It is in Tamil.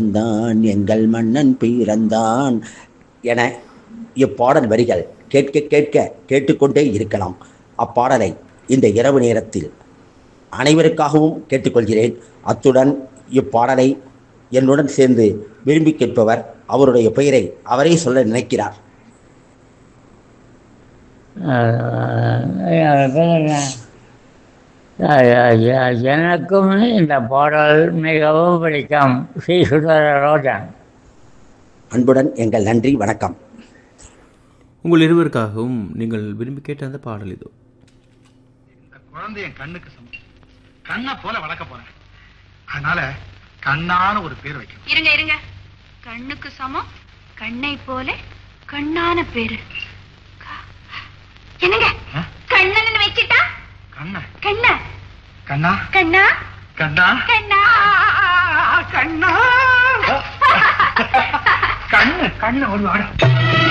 பிறந்தான் எங்கள் மன்னன் பிறந்தான் என இப்பாடல் வரிகள் கேட்க கேட்க கேட்டுக்கொண்டே இருக்கலாம் அப்பாடலை இந்த இரவு நேரத்தில் அனைவருக்காகவும் கேட்டுக்கொள்கிறேன் அத்துடன் இப்பாடலை என்னுடன் சேர்ந்து விரும்பி கேட்பவர் அவருடைய பெயரை அவரே சொல்ல நினைக்கிறார் எனக்கும் இந்த பாடல் மிகவும் பிடிக்கும் ஸ்ரீ சுந்தர ரோஜன் அன்புடன் எங்கள் நன்றி வணக்கம் உங்கள் இருவருக்காகவும் நீங்கள் விரும்பி கேட்ட அந்த பாடல் இதோ இந்த குழந்தை என் கண்ணுக்கு சமம் கண்ணை போல வளர்க்க போறேன் அதனால கண்ணான ஒரு பேர் வைக்கணும் இருங்க இருங்க கண்ணுக்கு சமம் கண்ணை போல கண்ணான பேரு க- என்னங்க ஆ? கண்ணன் வச்சுட்டா கண்ண கண்ண கண்ணா கண்ணா கண்ணா கண்ணா கண்ணா கண்ணு கண்ணு ஒரு வாடம்